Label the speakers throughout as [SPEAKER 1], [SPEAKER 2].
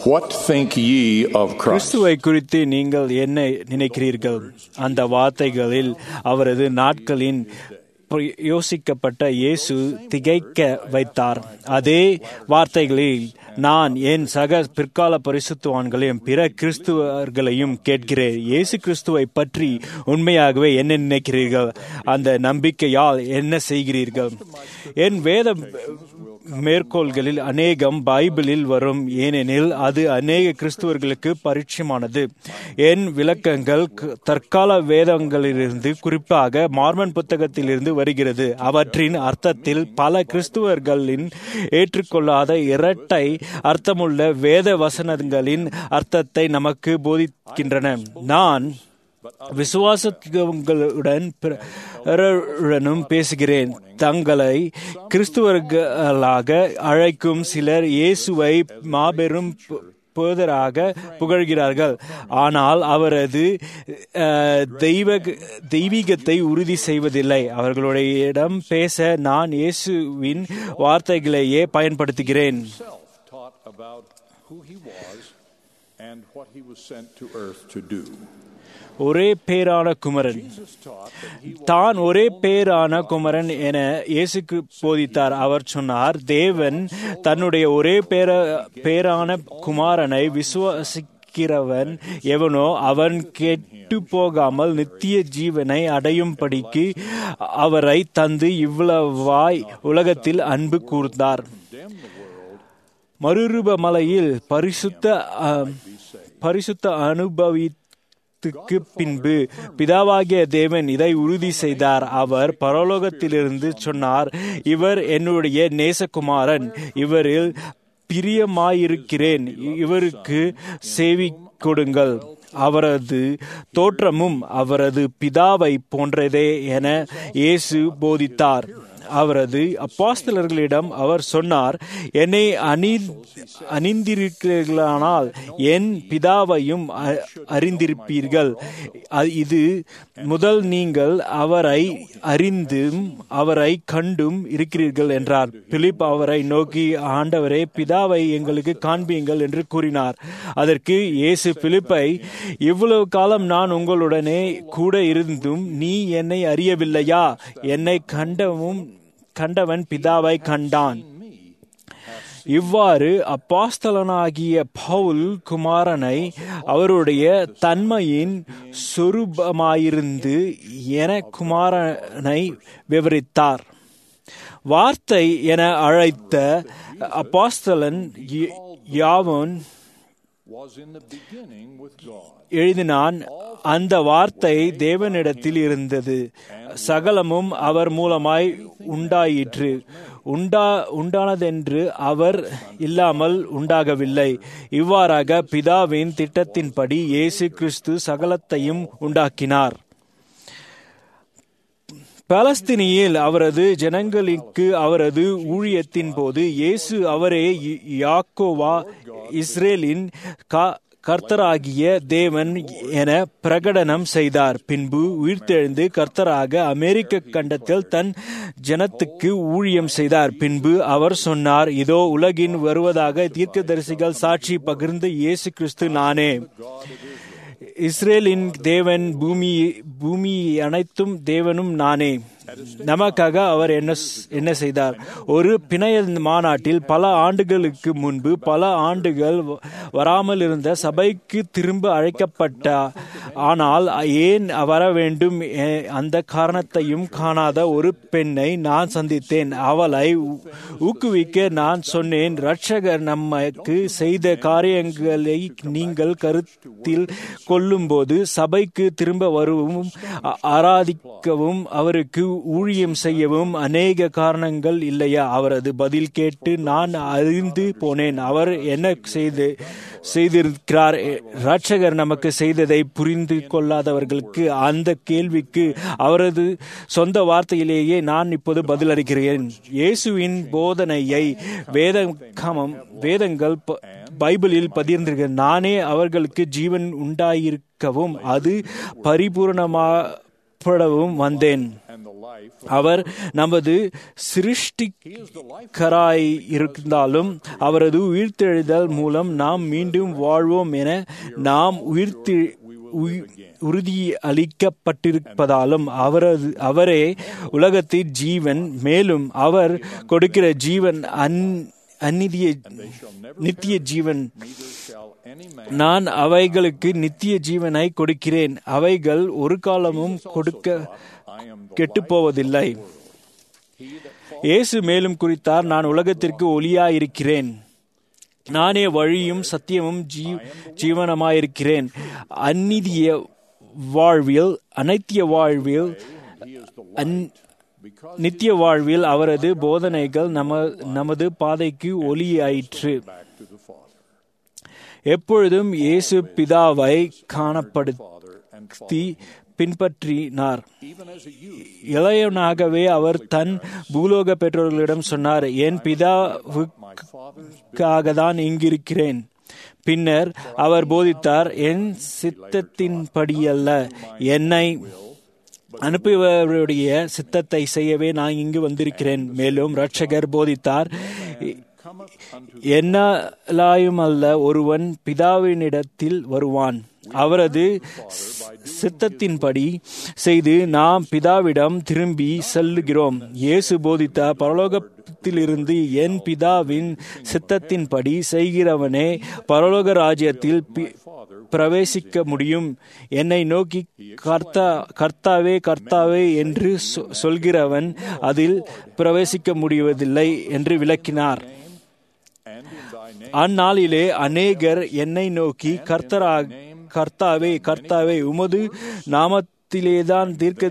[SPEAKER 1] What think ye of Christ?
[SPEAKER 2] கிறிஸ்துவை குறித்து நீங்கள் என்ன நினைக்கிறீர்கள் அந்த வார்த்தைகளில் அவரது நாட்களின் ப- யோசிக்கப்பட்ட இயேசு திகைக்க வைத்தார் அதே வார்த்தைகளில் நான் என் சக பிற்கால பரிசுத்தவான்களையும் பிற கிறிஸ்துவர்களையும் கேட்கிறேன் இயேசு கிறிஸ்துவை பற்றி உண்மையாகவே என்ன நினைக்கிறீர்கள் அந்த நம்பிக்கையால் என்ன செய்கிறீர்கள் என் வேத மேற்கோள்களில் அநேகம் பைபிளில் வரும் ஏனெனில் அது அநேக கிறிஸ்துவர்களுக்கு பரிச்சயமானது என் விளக்கங்கள் க- தற்கால வேதங்களிலிருந்து குறிப்பாக மார்மன் புத்தகத்திலிருந்து வருகிறது அவற்றின் அர்த்தத்தில் பல கிறிஸ்துவர்களின் ஏற்றுக்கொள்ளாத இரட்டை அர்த்தமுள்ள வேத வசனங்களின் அர்த்தத்தை நமக்கு போதிக்கின்றன நான் விசுவாசங்களுடன் பிறருடனும் பேசுகிறேன் தங்களை கிறிஸ்துவர்களாக அழைக்கும் சிலர் இயேசுவை மாபெரும் பு- போதராக புகழ்கிறார்கள் ஆனால் அவரது அஹ், தெய்வ தெய்வீகத்தை உறுதி செய்வதில்லை அவர்களுடைய இடம் பேச நான் இயேசுவின் வார்த்தைகளையே பயன்படுத்துகிறேன்
[SPEAKER 1] taught about who he was and what he was sent to earth to do.
[SPEAKER 2] ஒரே பேரான குமரன் தான் ஒரே பேரான குமரன் என இயேசுக்கு போதித்தார் அவர் சொன்னார் தேவன் தன்னுடைய ஒரே பேர பேரான குமாரனை விசுவாசிக்கிறவன் எவனோ அவன் கெட்டு போகாமல் நித்திய ஜீவனை அடையும்படிக்கு அவரை தந்து இவ்வளவாய் உலகத்தில் அன்பு கூர்ந்தார் மறுரூப மலையில் பரிசுத்த அஹ், பரிசுத்த அனுபவித்துக்கு பின்பு பிதாவாகிய தேவன் இதை உறுதி செய்தார் அவர் பரலோகத்திலிருந்து சொன்னார் இவர் என்னுடைய நேசகுமாரன் இவரில் பிரியமாயிருக்கிறேன் இவருக்கு சேவி கொடுங்கள் அவரது தோற்றமும் அவரது பிதாவை போன்றதே என இயேசு போதித்தார் அவரது அப்போஸ்தலர்களிடம் அவர் சொன்னார் என்னை அணி அணிந்திருக்கிறீர்களானால் என் பிதாவையும் அ- அறிந்திருப்பீர்கள் அ- இது முதல் நீங்கள் அவரை அறிந்தும் அவரை கண்டும் இருக்கிறீர்கள் என்றார் பிலிப் அவரை நோக்கி ஆண்டவரே பிதாவை எங்களுக்கு காண்பியுங்கள் என்று கூறினார் அதற்கு இயேசு பிலிப்பை இவ்வளவு காலம் நான் உங்களுடனே கூட இருந்தும் நீ என்னை அறியவில்லையா என்னை கண்டவும் கண்டவன் பிதாவை கண்டான் இவ்வாறு அப்போஸ்தலனாகிய பவுல் குமாரனை அவருடைய தன்மையின் சொரூபமாயிருந்து என குமாரனை விவரித்தார் வார்த்தை என அழைத்த அப்போஸ்தலன் ய- யாவன்
[SPEAKER 1] Was in the beginning with God.
[SPEAKER 2] எழுதினான் அந்த வார்த்தை தேவனிடத்தில் இருந்தது சகலமும் அவர் மூலமாய் உண்டாயிற்று உண்டா உண்டானதென்று அவர் இல்லாமல் உண்டாகவில்லை இவ்வாறாக பிதாவின் திட்டத்தின்படி இயேசு கிறிஸ்து சகலத்தையும் உண்டாக்கினார் பாலஸ்தீனியில் அவரது ஜனங்களுக்கு அவரது ஊழியத்தின் போது இயேசு அவரே ய- யாக்கோவா இஸ்ரேலின் கா- கர்த்தராகிய தேவன் என பிரகடனம் செய்தார் பின்பு உயிர்த்தெழுந்து கர்த்தராக அமெரிக்க கண்டத்தில் தன் ஜனத்துக்கு ஊழியம் செய்தார் பின்பு அவர் சொன்னார் இதோ உலகின் வருவதாக தீர்க்கதரிசிகள் சாட்சி பகிர்ந்து இயேசு கிறிஸ்து நானே இஸ்ரேலின் தேவன் பூமி பூமி அனைத்தும் தேவனும் நானே நமக்காக அவர் என்ன என்ன செய்தார் ஒரு பிணைய மாநாட்டில் பல ஆண்டுகளுக்கு முன்பு பல ஆண்டுகள் வ- வராமல் இருந்த சபைக்கு திரும்ப அழைக்கப்பட்ட ஆனால் ஏன் வர வேண்டும் எ- அந்த காரணத்தையும் காணாத ஒரு பெண்ணை நான் சந்தித்தேன் அவளை ஊ- ஊக்குவிக்க நான் சொன்னேன் ரட்சகர் நமக்கு செய்த காரியங்களை நீங்கள் கருத்தில் கொள்ளும்போது சபைக்கு திரும்ப வரவும் அ- ஆராதிக்கவும் அவருக்கு ஊழியம் செய்யவும் அநேக காரணங்கள் இல்லையா அவரது பதில் கேட்டு நான் அறிந்து போனேன் அவர் என்ன செய்து செய்திருக்கிறார் ரட்சகர் நமக்கு செய்ததை புரிந்து கொள்ளாதவர்களுக்கு அந்த கேள்விக்கு அவரது சொந்த வார்த்தையிலேயே நான் இப்போது பதிலளிக்கிறேன் இயேசுவின் போதனையை வேதகமம் வேதங்கள் ப- பைபிளில் பதிர்ந்திருக்க நானே அவர்களுக்கு ஜீவன் உண்டாயிருக்கவும் அது பரிபூரணமாப்படவும் வந்தேன்
[SPEAKER 1] And the life.
[SPEAKER 2] அவர் நமது சிருஷ்டிகராய் இருந்தாலும் அவரது உயிர்த்தெழுதல் மூலம் நாம் மீண்டும் வாழ்வோம் என நாம் உயிர்த்து உயி- உறுதி அளிக்கப்பட்டிருப்பதாலும் அவரது அவரே உலகத்தின் ஜீவன் மேலும் அவர் கொடுக்கிற ஜீவன் அன் அந்நிதிய நித்திய ஜீவன்
[SPEAKER 1] Neither shall any man
[SPEAKER 2] நான் அவைகளுக்கு நித்திய ஜீவனை கொடுக்கிறேன் அவைகள் ஒரு காலமும் கொடுக்க
[SPEAKER 1] I am the
[SPEAKER 2] கெட்டுப் போவதில்லை
[SPEAKER 1] he that
[SPEAKER 2] இயேசு மேலும் குறித்தார் நான் உலகத்திற்கு ஒளியாயிருக்கிறேன் நானே வழியும் சத்தியமும் ஜீ ஜீவனமாயிருக்கிறேன் அந்நிதிய வாழ்வில் அனைத்திய வாழ்வில்
[SPEAKER 1] he is the
[SPEAKER 2] அந்
[SPEAKER 1] because
[SPEAKER 2] நித்திய வாழ்வில் அவரது போதனைகள் நம நமது பாதைக்கு ஒளியாயிற்று
[SPEAKER 1] back to the Father.
[SPEAKER 2] எப்பொழுதும் இயேசு பிதாவை காணப்படுத்தி
[SPEAKER 1] Father and
[SPEAKER 2] பின்பற்றினார்
[SPEAKER 1] even as a youth,
[SPEAKER 2] இளையனாகவே அவர் தன் பூலோக பெற்றோர்களிடம் சொன்னார் என் பிதாவுக்காக
[SPEAKER 1] my father's
[SPEAKER 2] தான் இங்கிருக்கிறேன் பின்னர் அவர் போதித்தார் என் சித்தத்தின்படியல்ல என்னை அனுப்பியவருடைய சித்தத்தை செய்யவே நான் இங்கு வந்திருக்கிறேன் மேலும் ரட்சகர் போதித்தார்
[SPEAKER 1] cometh unto
[SPEAKER 2] என்னாலாயும் அல்ல ஒருவன் பிதாவினிடத்தில் வருவான் அவரது சித்தத்தின்படி செய்து நாம் பிதாவிடம் திரும்பி செல்லுகிறோம் இயேசு போதித்த பரலோகத்திலிருந்து என் பிதாவின் சித்தத்தின்படி செய்கிறவனே பரலோக ராஜ்யத்தில் பி- பிரவேசிக்க முடியும் என்னை நோக்கி கர்த்தா கர்த்தாவே கர்த்தாவே என்று சொ- சொல்கிறவன் அதில் பிரவேசிக்க முடிவதில்லை என்று விளக்கினார்
[SPEAKER 1] and in thy name
[SPEAKER 2] அந்நாளிலே அநேகர் என்னை நோக்கி கர்த்தரா கர்த்தாவே கர்த்தாவே உமது நாமத்திலேதான் தீர்க்க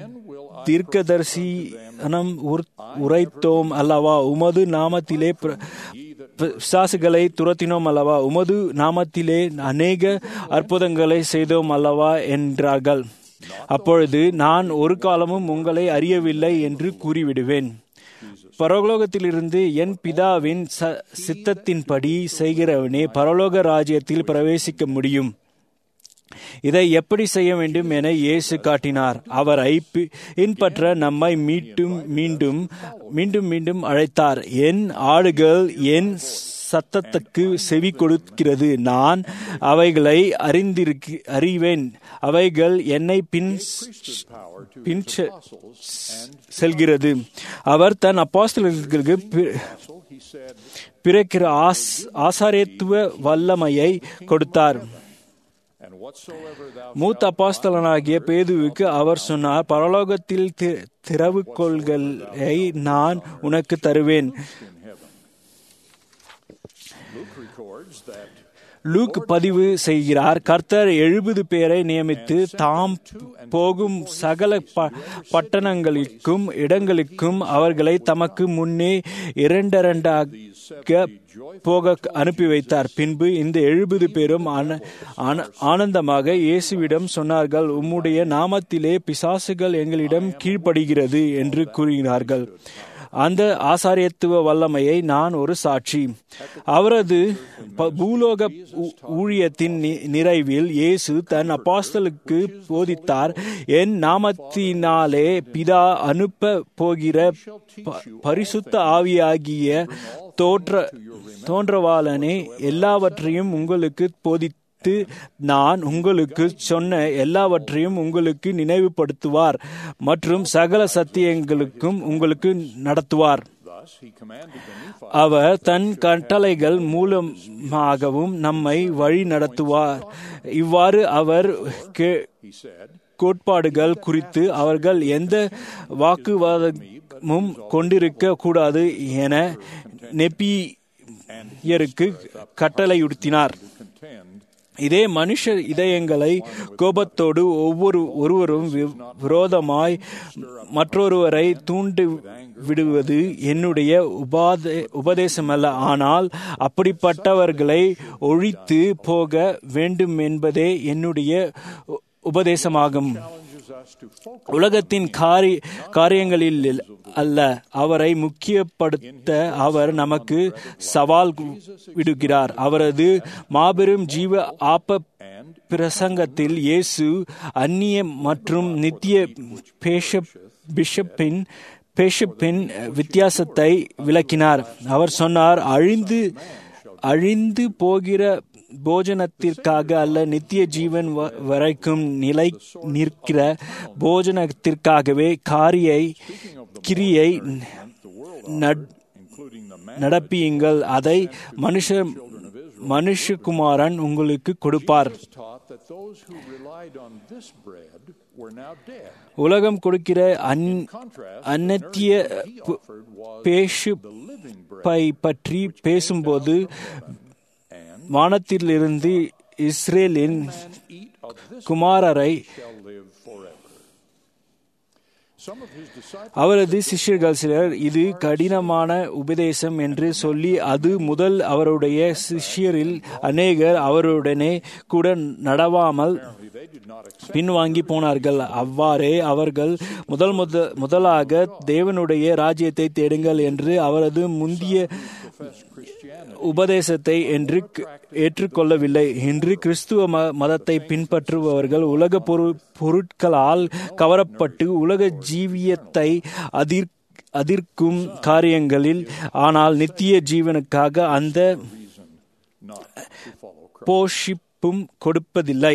[SPEAKER 2] தீர்க்கதரிசனம் உர்- உரைத்தோம் அல்லவா உமது நாமத்திலே பிர- பிசாசுகளை துரத்தினோம் அல்லவா உமது நாமத்திலே அநேக அற்புதங்களை செய்தோம் அல்லவா என்றார்கள் அப்பொழுது நான் ஒரு காலமும் உங்களை அறியவில்லை என்று கூறிவிடுவேன் பரலோகத்திலிருந்து என் பிதாவின் ச- சித்தத்தின்படி செய்கிறவனே பரலோக ராஜ்யத்தில் பிரவேசிக்க முடியும் இதை எப்படி செய்ய வேண்டும் என இயேசு காட்டினார் அவரை பி- பின்பற்ற நம்மை மீட்டும் மீண்டும் மீண்டும் மீண்டும் அழைத்தார் என் ஆடுகள் என் சத்தத்துக்கு செவி கொடுக்கிறது நான் அவைகளை அறிந்திருக்க அறிவேன் அவைகள் என்னை பின்
[SPEAKER 1] power to
[SPEAKER 2] பின் செ- செல்கிறது அவர் தன் அப்போஸ்தலர்களுக்கு பி-
[SPEAKER 1] so he said,
[SPEAKER 2] பிறக்கிற ஆஸ் ஆசாரியத்துவ வல்லமையை கொடுத்தார்
[SPEAKER 1] and whatsoever thou
[SPEAKER 2] மூத்த அப்போஸ்தலனாகிய பேதுவுக்கு அவர் சொன்னார் பரலோகத்தில் தி- திறவுகோள்களை நான் உனக்கு தருவேன்
[SPEAKER 1] Luke records that
[SPEAKER 2] லூக் பதிவு செய்கிறார் கர்த்தர் எழுபது பேரை நியமித்து தாம் போகும் சகல ப- பட்டணங்களுக்கும் இடங்களுக்கும் அவர்களை தமக்கு முன்னே இரண்டரண்டாக போக அனுப்பி வைத்தார் பின்பு இந்த எழுபது பேரும் ஆன- ஆன- ஆனந்தமாக இயேசுவிடம் சொன்னார்கள் உம்முடைய நாமத்திலே பிசாசுகள் எங்களிடம் கீழ்ப்படுகிறது என்று கூறினார்கள் அந்த ஆசாரியத்துவ வல்லமையை நான் ஒரு சாட்சி அவரது ப- பூலோக ஊ- ஊழியத்தின் நி- நிறைவில் இயேசு தன் அப்போஸ்தலுக்கு போதித்தார் என் நாமத்தினாலே பிதா அனுப்ப போகிற ப- பரிசுத்த ஆவியாகிய தோற்ற தோன்றவாளனே எல்லாவற்றையும் உங்களுக்கு போதித்து நான் உங்களுக்கு சொன்ன எல்லாவற்றையும் உங்களுக்கு நினைவுபடுத்துவார் மற்றும் சகல சத்தியங்களுக்கும் உங்களுக்கு நடத்துவார்
[SPEAKER 1] thus he commanded the Nephites,
[SPEAKER 2] அவர் தன் கட்டளைகள் மூலமாகவும் நம்மை வழி நடத்துவார் இவ்வாறு அவர் கே-
[SPEAKER 1] he said,
[SPEAKER 2] கோட்பாடுகள் குறித்து அவர்கள் எந்த வாக்குவாதமும் கொண்டிருக்க கூடாது என நெப்பியருக்கு கட்டளையுடுத்தினார்
[SPEAKER 1] contend
[SPEAKER 2] இதே மனுஷ இதயங்களை கோபத்தோடு ஒவ்வொரு ஒருவரும் வி- விரோதமாய் மற்றொருவரை தூண்டி விடுவது என்னுடைய உபாத உபதேசமல்ல ஆனால் அப்படிப்பட்டவர்களை ஒழித்து போக வேண்டும் என்பதே என்னுடைய உ- உபதேசமாகும்
[SPEAKER 1] challenges us to focus
[SPEAKER 2] உலகத்தின் காரி காரியங்களில் அல்ல அவரை முக்கியப்படுத்த அவர் நமக்கு சவால் விடுகிறார் அவரது மாபெரும் ஜீவ ஆப்ப பிரசங்கத்தில் இயேசு அந்நிய மற்றும் நித்திய பேஷ பிஷப்பின் பேஷப்பின் வித்தியாசத்தை விளக்கினார் அவர் சொன்னார் அழிந்து அழிந்து போகிற போஜனத்திற்காக அல்ல நித்திய ஜீவன் வ- வரைக்கும் நிலை நிற்கிற போஜனத்திற்காகவே காரியை கிரியை நட்-
[SPEAKER 1] including the man
[SPEAKER 2] நடப்பியுங்கள் அதை மனுஷ மனுஷகுமாரன் உங்களுக்கு கொடுப்பார்
[SPEAKER 1] taught that those who relied on this bread were now dead.
[SPEAKER 2] உலகம் கொடுக்கிற அன்
[SPEAKER 1] Contrast,
[SPEAKER 2] அன்னத்திய
[SPEAKER 1] he offered was
[SPEAKER 2] பேஷு
[SPEAKER 1] the living bread
[SPEAKER 2] பை பற்றி பேசும்போது
[SPEAKER 1] and
[SPEAKER 2] வானத்திலிருந்து இஸ்ரேலின்
[SPEAKER 1] man eat of this
[SPEAKER 2] குமாரரை
[SPEAKER 1] shall live forever. Some of his disciples
[SPEAKER 2] அவரது சிஷ்யர்கள் சிலர் இது கடினமான உபதேசம் என்று சொல்லி அது முதல் அவருடைய சிஷ்யரில் அநேகர் அவருடனே கூட நடவாமல்
[SPEAKER 1] apparently they did not accept
[SPEAKER 2] பின்வாங்கி போனார்கள் அவ்வாறே அவர்கள் முதல் முத முதலாக தேவனுடைய ராஜ்யத்தை தேடுங்கள் என்று அவரது முந்திய
[SPEAKER 1] professed Christianity.
[SPEAKER 2] உபதேசத்தை என்று க- ஏற்றுக்கொள்ளவில்லை இன்று கிறிஸ்துவ ம- மதத்தை பின்பற்றுபவர்கள் உலக பொரு- பொருட்களால் கவரப்பட்டு உலக ஜீவியத்தை அதிர் அதிர்க்கும் காரியங்களில் ஆனால் நித்திய ஜீவனுக்காக அந்த
[SPEAKER 1] reason not to follow Christ.
[SPEAKER 2] போஷிப்பும் கொடுப்பதில்லை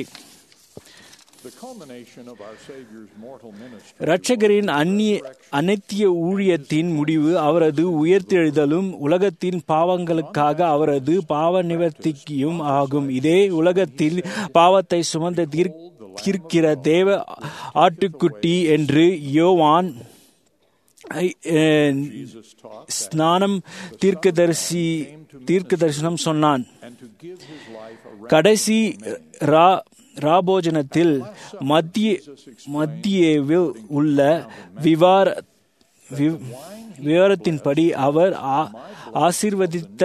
[SPEAKER 1] The culmination of our Savior's mortal ministry
[SPEAKER 2] இரட்சகரின் அந்நிய அனைத்திய ஊழியத்தின் முடிவு அவரது உயர்த்தெழுதலும் உலகத்தின் பாவங்களுக்காக அவரது பாவ நிவர்த்திக்கும் ஆகும் இதே உலகத்தில் பாவத்தை சுமந்த தீர் தீர்க்கிற தேவ ஆட்டுக்குட்டி என்று யோவான் ஐ- அஹ்,
[SPEAKER 1] Jesus taught
[SPEAKER 2] ஸ்நானம் தீர்க்கதரிசி தீர்க்க தரிசனம் சொன்னான்
[SPEAKER 1] and to give his life a
[SPEAKER 2] கடைசி ரா ராபோஜனத்தில் மத்திய மத்தியவில் உள்ள விவார வி- விவரத்தின்படி அவர் ஆ- ஆசீர்வதித்த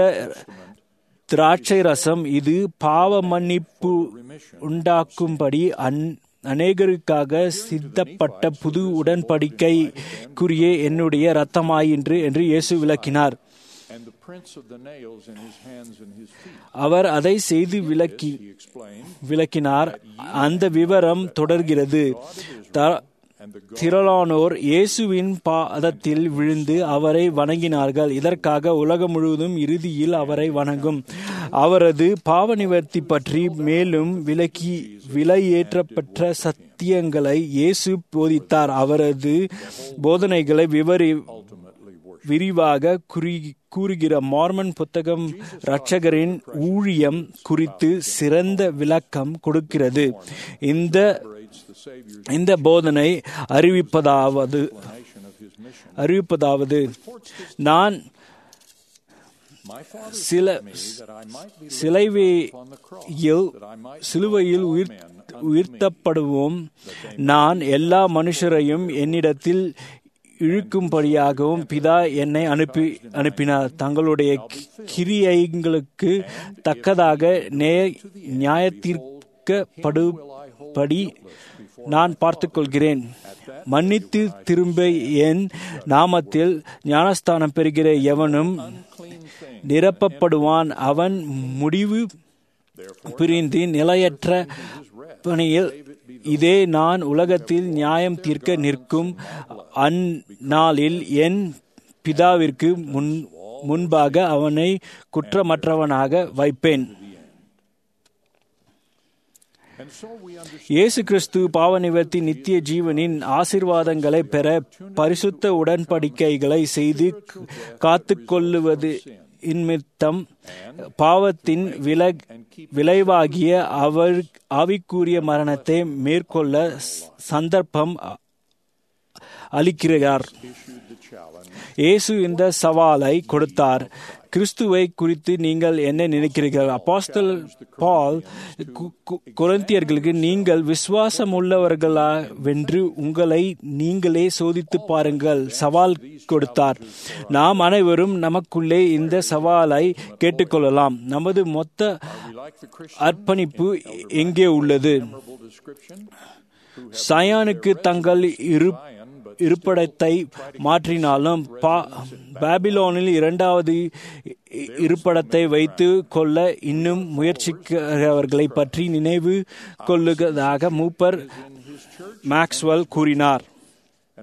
[SPEAKER 2] திராட்சை ரசம் இது பாவ மன்னிப்பு உண்டாக்கும்படி அன் அநேகருக்காக சித்தப்பட்ட புது உடன்படிக்கைக்குரிய என்னுடைய இரத்தமாயின்று என்று இயேசு விளக்கினார்
[SPEAKER 1] and the prints of the nails in his hands and his feet.
[SPEAKER 2] அவர் அதை செய்து விளக்கி
[SPEAKER 1] He explained,
[SPEAKER 2] விளக்கினார் அந்த விவரம் தொடர்கிறது த-
[SPEAKER 1] and the God
[SPEAKER 2] திரளானோர் இயேசுவின் பாதத்தில் விழுந்து அவரை வணங்கினார்கள் இதற்காக உலகம் முழுவதும் இறுதியில் அவரை வணங்கும் அவரது பாவ நிவர்த்தி பற்றி மேலும் விலக்கி விலையேற்றப்பட்ட சத்தியங்களை இயேசு போதித்தார் அவரது போதனைகளை விவரி
[SPEAKER 1] ultimately worship.
[SPEAKER 2] விரிவாக குறி- கூறுகிற மார்மன் புத்தகம் இரட்சகரின் ஊழியம் குறித்து சிறந்த விளக்கம் கொடுக்கிறது இந்த
[SPEAKER 1] Narrates the Savior's
[SPEAKER 2] இந்த போதனை அறிவிப்பதாவது
[SPEAKER 1] explanation of his mission.
[SPEAKER 2] அறிவிப்பதாவது நான்
[SPEAKER 1] My Father
[SPEAKER 2] சில
[SPEAKER 1] sent me that I might be lifted
[SPEAKER 2] சிலைவையில்
[SPEAKER 1] up on the cross, that I might
[SPEAKER 2] சிலுவையில்
[SPEAKER 1] draw all
[SPEAKER 2] உயிர்
[SPEAKER 1] men unto me.
[SPEAKER 2] உயிர்த்தப்படுவோம் நான் எல்லா மனுஷரையும் என்னிடத்தில் இழுக்கும்படியாகவும் பிதா என்னை அனுப்பி அனுப்பினார் தங்களுடைய கி- கிரியைகளுக்கு தக்கதாக நே நியாயத்தீர்க்கப்படுபடி நான் பார்த்துக்கொள்கிறேன் மன்னித்து திரும்ப என் நாமத்தில் ஞானஸ்தானம் பெறுகிற எவனும் நிரப்பப்படுவான் அவன் முடிவு பிரிந்து நிலையற்ற பணியில் இதே நான் உலகத்தில் நியாயம் தீர்க்க நிற்கும் அந்நாளில் என் பிதாவிற்கு முன் முன்பாக அவனை குற்றமற்றவனாக வைப்பேன்
[SPEAKER 1] And so we understand
[SPEAKER 2] இயேசு கிறிஸ்து பாவ நிவர்த்தி நித்திய ஜீவனின் ஆசீர்வாதங்களை பெற பரிசுத்த உடன்படிக்கைகளை செய்து காத்து கொள்ளுவது இன்மித்தம் பாவத்தின் வில விளைவாகிய அவர் ஆவிக்குரிய மரணத்தை மேற்கொள்ள சந்தர்ப்பம் அ- அளிக்கிறார்
[SPEAKER 1] issued the challenge
[SPEAKER 2] இயேசு இந்த சவாலை கொடுத்தார் கிறிஸ்துவை குறித்து நீங்கள் என்ன நினைக்கிறீர்கள் அப்போஸ்தல் பால் கு- கு- கொரிந்தியர்களுக்கு நீங்கள் விசுவாசம் உள்ளவர்களா வென்று உங்களை நீங்களே சோதித்து பாருங்கள் சவால் கொடுத்தார் நாம் அனைவரும் நமக்குள்ளே இந்த சவாலை கேட்டுக்கொள்ளலாம் நமது மொத்த
[SPEAKER 1] we like the Christian
[SPEAKER 2] அர்ப்பணிப்பு எங்கே உள்ளது
[SPEAKER 1] memorable description
[SPEAKER 2] சயானுக்கு தங்கள் இரு இருப்பிடத்தை மாற்றினாலும் பா- பாபிலோனில் இரண்டாவது இ- இருப்பிடத்தை வைத்து கொள்ள இன்னும் முயற்சிக்கிறவர்களை பற்றி நினைவு கொள்ளுவதாக மூப்பர் மேக்ஸ்வெல் கூறினார்
[SPEAKER 1] and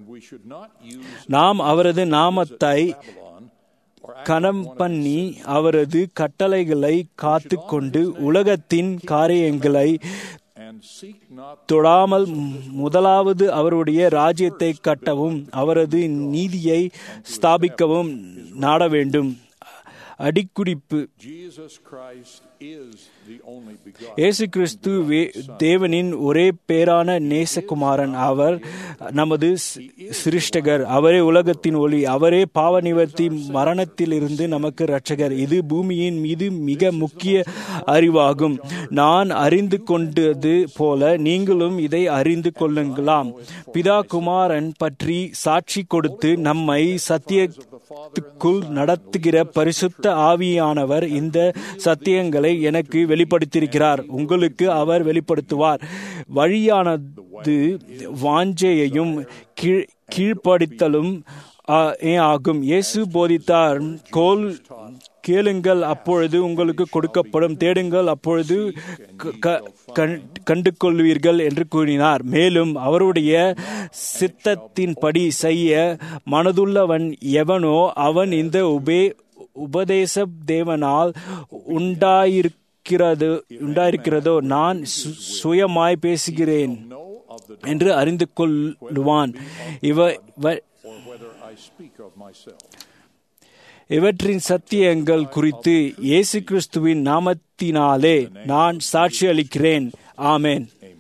[SPEAKER 1] we should not use
[SPEAKER 2] நாம் அவரது நாமத்தை
[SPEAKER 1] Babylon or act
[SPEAKER 2] கனம் பண்ணி அவரது கட்டளைகளை காத்துக்கொண்டு உலகத்தின் காரியங்களை
[SPEAKER 1] and seek not
[SPEAKER 2] தொடாமல் முதலாவது அவருடைய ராஜ்யத்தை கட்டவும் அவரது நீதியை ஸ்தாபிக்கவும் நாட வேண்டும் அடிக்குறிப்பு
[SPEAKER 1] Jesus Christ is the only begotten.
[SPEAKER 2] இயேசு கிறிஸ்து வே- தேவனின் ஒரே பேரான நேசகுமாரன் அவர் நமது சி- சிருஷ்டகர் அவரே உலகத்தின் ஒளி அவரே பாவ நிவர்த்தி மரணத்திலிருந்து நமக்கு இரட்சகர் இது பூமியின் மீது மிக முக்கிய அறிவாகும் நான் அறிந்து கொண்டது போல நீங்களும் இதை அறிந்து கொள்ளுங்களாம் பிதா குமாரன் பற்றி சாட்சி கொடுத்து நம்மை சத்தியத்துக்குள் நடத்துகிற பரிசுத்த ஆவியானவர் இந்த சத்தியங்களை எனக்கு வெளிப்படுத்தியிருக்கிறார் உங்களுக்கு அவர் வெளிப்படுத்துவார் வழியானது வாஞ்சையையும் கீழ் கீழ்ப்படுத்தலும் ஆ, ஏ ஆகும் இயேசு போதித்தார் கோல் கேளுங்கள் அப்பொழுது உங்களுக்கு கொடுக்கப்படும் தேடுங்கள் அப்பொழுது க- க- கண்- கண்டு கொள்வீர்கள் என்று கூறினார் மேலும் அவருடைய சித்தத்தின்படி செய்ய மனதுள்ளவன் எவனோ அவன் இந்த உபே உபதேச தேவனால் உண்டாயிருக்கிறது உண்டாயிருக்கிறதோ நான் சு- சுயமாய் பேசுகிறேன்
[SPEAKER 1] Know of the
[SPEAKER 2] என்று அறிந்து கொள்ளுவான் இவ இவ-
[SPEAKER 1] or whether I speak of myself.
[SPEAKER 2] இவற்றின் சத்தியங்கள் குறித்து இயேசு கிறிஸ்துவின் நாமத்தினாலே நான் சாட்சி அளிக்கிறேன் ஆமென்
[SPEAKER 1] Amen.